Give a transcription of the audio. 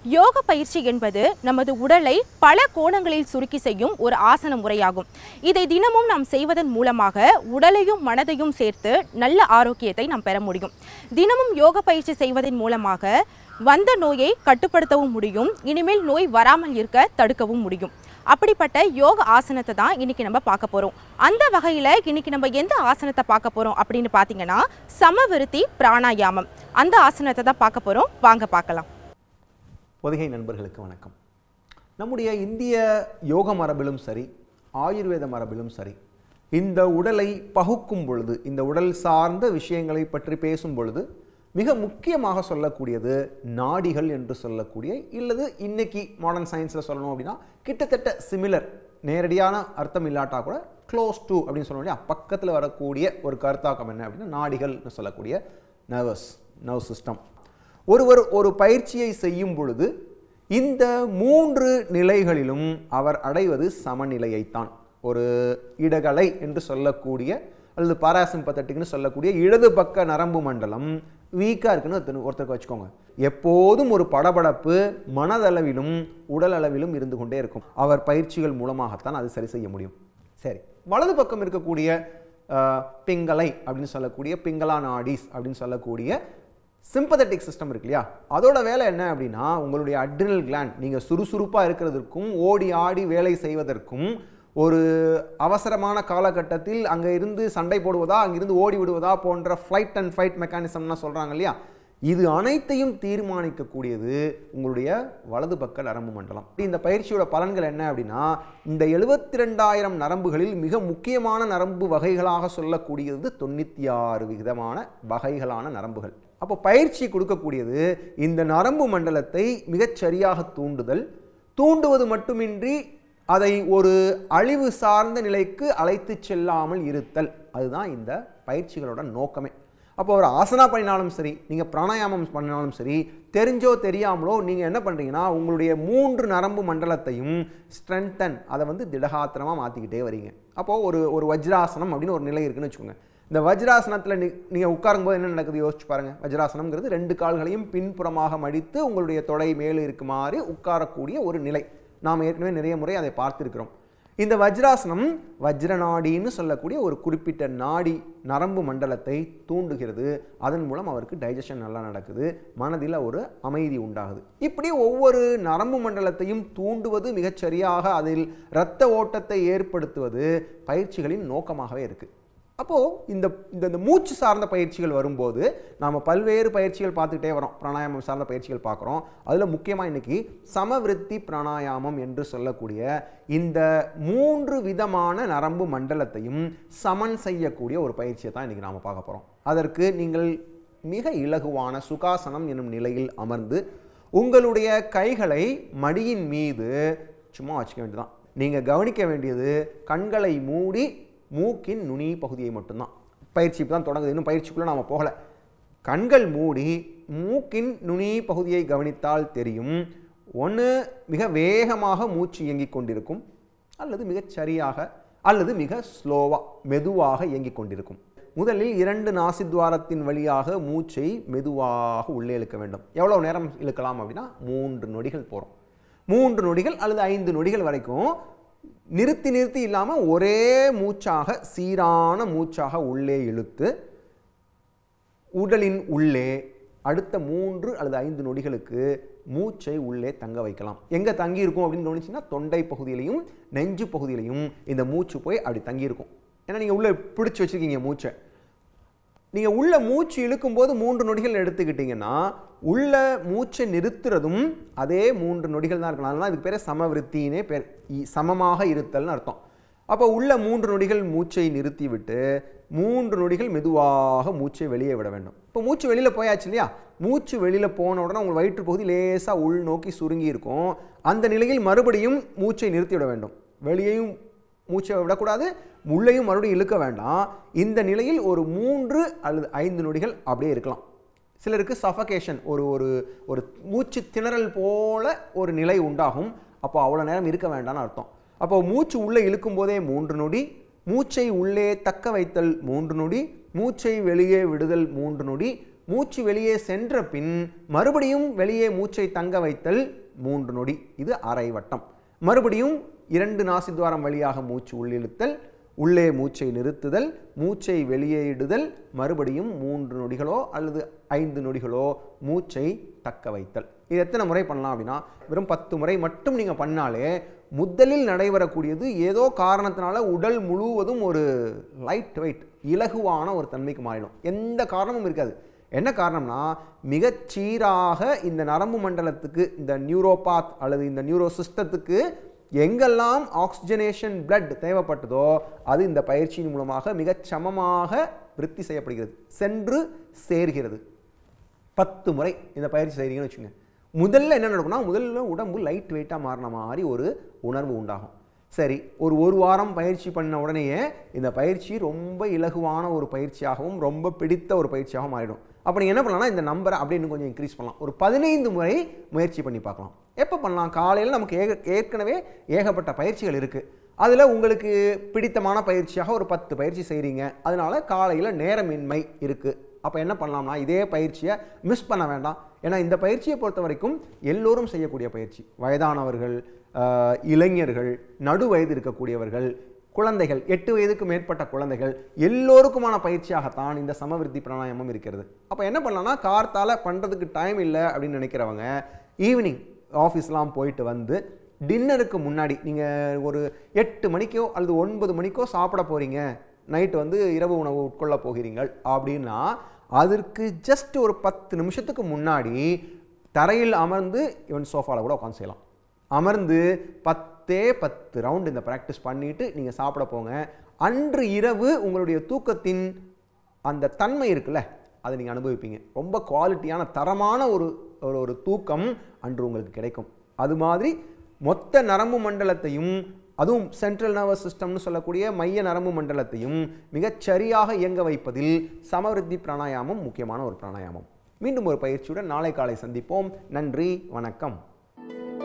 யோக பயிற்சி என்பது நமது உடலை பல கோணங்களில் சுருக்கி செய்யும் ஒரு ஆசன முறையாகும் இதை தினமும் நாம் செய்வதன் மூலமாக உடலையும் மனதையும் சேர்த்து நல்ல ஆரோக்கியத்தை நாம் பெற முடியும் தினமும் யோக பயிற்சி செய்வதன் மூலமாக வந்த நோயை கட்டுப்படுத்தவும் முடியும் இனிமேல் நோய் வராமல் இருக்க தடுக்கவும் முடியும் அப்படிப்பட்ட யோக ஆசனத்தை தான் இன்னைக்கு நம்ம பார்க்க போறோம் அந்த வகையில் இன்னைக்கு நம்ம எந்த ஆசனத்தை பார்க்க போறோம் அப்படின்னு பார்த்தீங்கன்னா சமவிருத்தி பிராணாயாமம் அந்த ஆசனத்தை தான் பார்க்க போறோம் வாங்க பார்க்கலாம் பொதிகை நண்பர்களுக்கு வணக்கம் நம்முடைய இந்திய யோக மரபிலும் சரி ஆயுர்வேத மரபிலும் சரி இந்த உடலை பகுக்கும் பொழுது இந்த உடல் சார்ந்த விஷயங்களை பற்றி பேசும் பொழுது மிக முக்கியமாக சொல்லக்கூடியது நாடிகள் என்று சொல்லக்கூடிய இல்லது இன்னைக்கு மாடர்ன் சயின்ஸில் சொல்லணும் அப்படின்னா கிட்டத்தட்ட சிமிலர் நேரடியான அர்த்தம் இல்லாட்டா கூட க்ளோஸ் டு அப்படின்னு சொல்லணும் இல்லையா பக்கத்தில் வரக்கூடிய ஒரு கருத்தாக்கம் என்ன அப்படின்னா நாடிகள்னு சொல்லக்கூடிய நர்வஸ் நர்வ் சிஸ்டம் ஒருவர் ஒரு பயிற்சியை செய்யும் பொழுது இந்த மூன்று நிலைகளிலும் அவர் அடைவது சமநிலையைத்தான் ஒரு இடகலை என்று சொல்லக்கூடிய அல்லது பாராசிம்பத்தட்டிக்னு சொல்லக்கூடிய இடது பக்க நரம்பு மண்டலம் வீக்காக இருக்குன்னு ஒருத்தர் ஒருத்தருக்கு வச்சுக்கோங்க எப்போதும் ஒரு படபடப்பு மனதளவிலும் உடல் அளவிலும் இருந்து கொண்டே இருக்கும் அவர் பயிற்சிகள் மூலமாகத்தான் அது சரி செய்ய முடியும் சரி வலது பக்கம் இருக்கக்கூடிய அஹ், பிங்களை அப்படின்னு சொல்லக்கூடிய பிங்களா நாடிஸ் அப்படின்னு சொல்லக்கூடிய சிம்பதட்டிக் சிஸ்டம் இருக்கு இல்லையா அதோட வேலை என்ன அப்படின்னா உங்களுடைய அட்ரினல் கிளாண்ட் நீங்கள் சுறுசுறுப்பாக இருக்கிறதுக்கும் ஓடி ஆடி வேலை செய்வதற்கும் ஒரு அவசரமான காலகட்டத்தில் அங்கே இருந்து சண்டை போடுவதா அங்கிருந்து ஓடி விடுவதா போன்ற ஃப்ளைட் அண்ட் ஃபைட் மெக்கானிசம்னா சொல்கிறாங்க இல்லையா இது அனைத்தையும் தீர்மானிக்கக்கூடியது உங்களுடைய வலது பக்க நரம்பு மண்டலம் இந்த பயிற்சியோட பலன்கள் என்ன அப்படின்னா இந்த எழுபத்தி ரெண்டாயிரம் நரம்புகளில் மிக முக்கியமான நரம்பு வகைகளாக சொல்லக்கூடியது தொண்ணூற்றி ஆறு விதமான வகைகளான நரம்புகள் அப்போ பயிற்சி கொடுக்கக்கூடியது இந்த நரம்பு மண்டலத்தை மிகச் சரியாக தூண்டுதல் தூண்டுவது மட்டுமின்றி அதை ஒரு அழிவு சார்ந்த நிலைக்கு அழைத்து செல்லாமல் இருத்தல் அதுதான் இந்த பயிற்சிகளோட நோக்கமே அப்போ ஒரு ஆசனா பண்ணினாலும் சரி நீங்கள் பிராணாயாமம் பண்ணாலும் சரி தெரிஞ்சோ தெரியாமலோ நீங்கள் என்ன பண்ணுறீங்கன்னா உங்களுடைய மூன்று நரம்பு மண்டலத்தையும் ஸ்ட்ரென்தன் அதை வந்து திடகாத்திரமாக மாற்றிக்கிட்டே வரீங்க அப்போது ஒரு ஒரு வஜ்ராசனம் அப்படின்னு ஒரு நிலை இருக்குன்னு வச்சுக்கோங்க இந்த வஜ்ராசனத்தில் நீ நீங்கள் உட்காரும்போது என்ன நடக்குது யோசிச்சு பாருங்கள் வஜ்ராசனம்ங்கிறது ரெண்டு கால்களையும் பின்புறமாக மடித்து உங்களுடைய தொடை மேலே இருக்குமாறு உட்காரக்கூடிய ஒரு நிலை நாம் ஏற்கனவே நிறைய முறை அதை பார்த்திருக்கிறோம் இந்த வஜ்ராசனம் வஜ்ரநாடின்னு சொல்லக்கூடிய ஒரு குறிப்பிட்ட நாடி நரம்பு மண்டலத்தை தூண்டுகிறது அதன் மூலம் அவருக்கு டைஜஷன் நல்லா நடக்குது மனதில் ஒரு அமைதி உண்டாகுது இப்படி ஒவ்வொரு நரம்பு மண்டலத்தையும் தூண்டுவது மிகச்சரியாக அதில் இரத்த ஓட்டத்தை ஏற்படுத்துவது பயிற்சிகளின் நோக்கமாகவே இருக்குது அப்போது இந்த இந்த இந்த மூச்சு சார்ந்த பயிற்சிகள் வரும்போது நாம் பல்வேறு பயிற்சிகள் பார்த்துக்கிட்டே வரோம் பிராணாயாமம் சார்ந்த பயிற்சிகள் பார்க்குறோம் அதில் முக்கியமாக இன்னைக்கு சமவிருத்தி பிராணாயாமம் என்று சொல்லக்கூடிய இந்த மூன்று விதமான நரம்பு மண்டலத்தையும் சமன் செய்யக்கூடிய ஒரு பயிற்சியை தான் இன்றைக்கி நாம் பார்க்க போகிறோம் அதற்கு நீங்கள் மிக இலகுவான சுகாசனம் என்னும் நிலையில் அமர்ந்து உங்களுடைய கைகளை மடியின் மீது சும்மா வச்சுக்க வேண்டியதுதான் நீங்கள் கவனிக்க வேண்டியது கண்களை மூடி மூக்கின் நுனி பகுதியை மட்டும்தான் பயிற்சி இப்போ தான் தொடங்குது இன்னும் பயிற்சிக்குள்ளே நாம் போகலை கண்கள் மூடி மூக்கின் நுனி பகுதியை கவனித்தால் தெரியும் ஒன்று மிக வேகமாக மூச்சு இயங்கிக் கொண்டிருக்கும் அல்லது மிகச் சரியாக அல்லது மிக ஸ்லோவாக மெதுவாக இயங்கிக் கொண்டிருக்கும் முதலில் இரண்டு நாசித்வாரத்தின் வழியாக மூச்சை மெதுவாக உள்ளே இழுக்க வேண்டும் எவ்வளோ நேரம் இழுக்கலாம் அப்படின்னா மூன்று நொடிகள் போகிறோம் மூன்று நொடிகள் அல்லது ஐந்து நொடிகள் வரைக்கும் நிறுத்தி நிறுத்தி இல்லாமல் ஒரே மூச்சாக சீரான மூச்சாக உள்ளே இழுத்து உடலின் உள்ளே அடுத்த மூன்று அல்லது ஐந்து நொடிகளுக்கு மூச்சை உள்ளே தங்க வைக்கலாம் எங்கே தங்கி இருக்கும் அப்படின்னு கவனிச்சிங்கன்னா தொண்டை பகுதியிலையும் நெஞ்சு பகுதியிலையும் இந்த மூச்சு போய் அப்படி தங்கியிருக்கும் ஏன்னா நீங்கள் உள்ளே பிடிச்சி வச்சுருக்கீங்க மூச்சை நீங்கள் உள்ள மூச்சு இழுக்கும்போது மூன்று நொடிகள் எடுத்துக்கிட்டிங்கன்னா உள்ள மூச்சை நிறுத்துறதும் அதே மூன்று நொடிகள் தான் இருக்கணும் அதனால இதுக்கு பேர் சமவிருத்தினே பேர் இ- சமமாக இருத்தல்னு அர்த்தம் அப்போ உள்ள மூன்று நொடிகள் மூச்சை நிறுத்தி விட்டு மூன்று நொடிகள் மெதுவாக மூச்சை வெளியே விட வேண்டும் இப்போ மூச்சு வெளியில் போயாச்சு இல்லையா மூச்சு வெளியில் போன உடனே உங்கள் வயிற்று பகுதி லேசாக உள் நோக்கி சுருங்கி இருக்கும் அந்த நிலையில் மறுபடியும் மூச்சை நிறுத்தி விட வேண்டும் வெளியேயும் மூச்சை விடக்கூடாது உள்ளேயும் மறுபடியும் இழுக்க வேண்டாம் இந்த நிலையில் ஒரு மூன்று அல்லது ஐந்து நொடிகள் அப்படியே இருக்கலாம் சிலருக்கு சஃபகேஷன் ஒரு ஒரு ஒரு மூச்சு திணறல் போல ஒரு நிலை உண்டாகும் அப்போ அவ்வளோ நேரம் இருக்க வேண்டாம்னு அர்த்தம் அப்போ மூச்சு உள்ளே இழுக்கும் போதே மூன்று நொடி மூச்சை உள்ளே தக்க வைத்தல் மூன்று நொடி மூச்சை வெளியே விடுதல் மூன்று நொடி மூச்சு வெளியே சென்ற பின் மறுபடியும் வெளியே மூச்சை தங்க வைத்தல் மூன்று நொடி இது அரை வட்டம் மறுபடியும் இரண்டு நாசித்வாரம் வழியாக மூச்சு உள்ளிழுத்தல் உள்ளே மூச்சை நிறுத்துதல் மூச்சை வெளியேடுதல் மறுபடியும் மூன்று நொடிகளோ அல்லது ஐந்து நொடிகளோ மூச்சை தக்க வைத்தல் இது எத்தனை முறை பண்ணலாம் அப்படின்னா வெறும் பத்து முறை மட்டும் நீங்கள் பண்ணாலே முதலில் நடைபெறக்கூடியது ஏதோ காரணத்தினால உடல் முழுவதும் ஒரு லைட் வெயிட் இலகுவான ஒரு தன்மைக்கு மாறிடும் எந்த காரணமும் இருக்காது என்ன காரணம்னா மிகச் சீராக இந்த நரம்பு மண்டலத்துக்கு இந்த நியூரோபாத் அல்லது இந்த நியூரோ சிஸ்டத்துக்கு எங்கெல்லாம் ஆக்சிஜனேஷன் blood தேவைப்பட்டதோ அது இந்த பயிற்சியின் மூலமாக மிகச் சமமாக விருத்தி செய்யப்படுகிறது சென்று சேர்கிறது பத்து முறை இந்த பயிற்சி செய்கிறீங்கன்னு வச்சுங்க முதல்ல என்ன நடக்கும்னா முதல்ல உடம்பு லைட் வெயிட்டாக மாறின மாதிரி ஒரு உணர்வு உண்டாகும் சரி ஒரு ஒரு வாரம் பயிற்சி பண்ண உடனேயே இந்த பயிற்சி ரொம்ப இலகுவான ஒரு பயிற்சியாகவும் ரொம்ப பிடித்த ஒரு பயிற்சியாகவும் மாறிடும் அப்போ நீங்கள் என்ன பண்ணலாம்னா இந்த நம்பரை அப்படியே இன்னும் கொஞ்சம் இன்க்ரீஸ் பண்ணலாம் ஒரு பதினைந்து முறை முயற்சி பண்ணி பார்க்கலாம் எப்போ பண்ணலாம் காலையில் நமக்கு ஏக ஏற்கனவே ஏகப்பட்ட பயிற்சிகள் இருக்குது அதில் உங்களுக்கு பிடித்தமான பயிற்சியாக ஒரு பத்து பயிற்சி செய்கிறீங்க அதனால காலையில் நேரமின்மை இருக்குது அப்போ என்ன பண்ணலாம்னா இதே பயிற்சியை மிஸ் பண்ண வேண்டாம் ஏன்னா இந்த பயிற்சியை பொறுத்த வரைக்கும் எல்லோரும் செய்யக்கூடிய பயிற்சி வயதானவர்கள் ஆஹ், இளைஞர்கள் நடு வயது இருக்கக்கூடியவர்கள் குழந்தைகள் எட்டு வயதுக்கு மேற்பட்ட குழந்தைகள் எல்லோருக்குமான பயிற்சியாகத்தான் இந்த சமவிருத்தி பிராணாயாமம் இருக்கிறது அப்போ என்ன பண்ணலாம்னா கார்த்தால பண்ணுறதுக்கு டைம் இல்லை அப்படின்னு நினைக்கிறவங்க ஈவினிங் ஆஃபீஸ்லாம் போயிட்டு வந்து டின்னருக்கு முன்னாடி நீங்கள் ஒரு எட்டு மணிக்கோ அல்லது ஒன்பது மணிக்கோ சாப்பிட போகிறீங்க நைட்டு வந்து இரவு உணவு உட்கொள்ள போகிறீங்கள் அப்படின்னா அதற்கு ஜஸ்ட் ஒரு பத்து நிமிஷத்துக்கு முன்னாடி தரையில் அமர்ந்து இவன் சோஃபாவில் கூட உட்காந்து செய்யலாம் அமர்ந்து பத்தே பத்து ரவுண்ட் இந்த ப்ராக்டிஸ் பண்ணிட்டு நீங்கள் சாப்பிட போங்க அன்று இரவு உங்களுடைய தூக்கத்தின் அந்த தன்மை இருக்குல்ல அதை நீங்கள் அனுபவிப்பீங்க ரொம்ப குவாலிட்டியான தரமான ஒரு ஒரு ஒரு தூக்கம் அன்று உங்களுக்கு கிடைக்கும் அது மாதிரி மொத்த நரம்பு மண்டலத்தையும் அதுவும் சென்ட்ரல் நர்வஸ் சிஸ்டம்னு சொல்லக்கூடிய மைய நரம்பு மண்டலத்தையும் மிகச் சரியாக இயங்க வைப்பதில் சமவிருத்தி பிராணாயாமம் முக்கியமான ஒரு பிராணாயாமம் மீண்டும் ஒரு பயிற்சியுடன் நாளை காலை சந்திப்போம் நன்றி வணக்கம்